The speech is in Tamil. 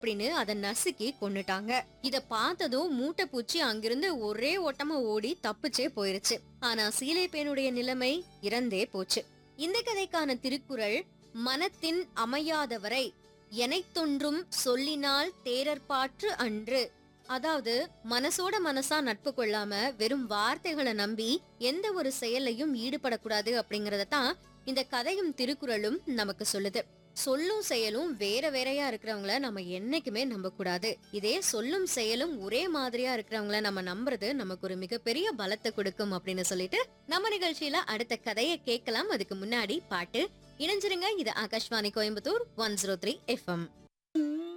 அப்படின்னு அதை நசுக்கி கொன்னுட்டாங்க இத பார்த்ததும் மூட்டை பூச்சி அங்கிருந்து ஒரே ஓட்டமா ஓடி தப்பிச்சே போயிருச்சு ஆனா சீலை பேனுடைய நிலைமை இறந்தே போச்சு இந்த கதைக்கான திருக்குறள் மனத்தின் அமையாதவரை எனைத்தொன்றும் சொல்லினால் தேரற்பாற்று அன்று அதாவது மனசோட மனசா நட்பு கொள்ளாம வெறும் வார்த்தைகளை நம்பி எந்த ஒரு செயலையும் ஈடுபடக்கூடாது அப்படிங்கறத தான் இந்த கதையும் திருக்குறளும் நமக்கு சொல்லுது சொல்லும் செயலும் வேற வேறையா இருக்கிறவங்கள நம்ம என்னைக்குமே நம்ப கூடாது இதே சொல்லும் செயலும் ஒரே மாதிரியா இருக்கிறவங்கள நம்ம நம்புறது நமக்கு ஒரு மிகப்பெரிய பலத்தை கொடுக்கும் அப்படின்னு சொல்லிட்டு நம்ம நிகழ்ச்சியில அடுத்த கதையை கேட்கலாம் அதுக்கு முன்னாடி பாட்டு இணைஞ்சிருங்க இது Akashvani Coimbatore one zero three FM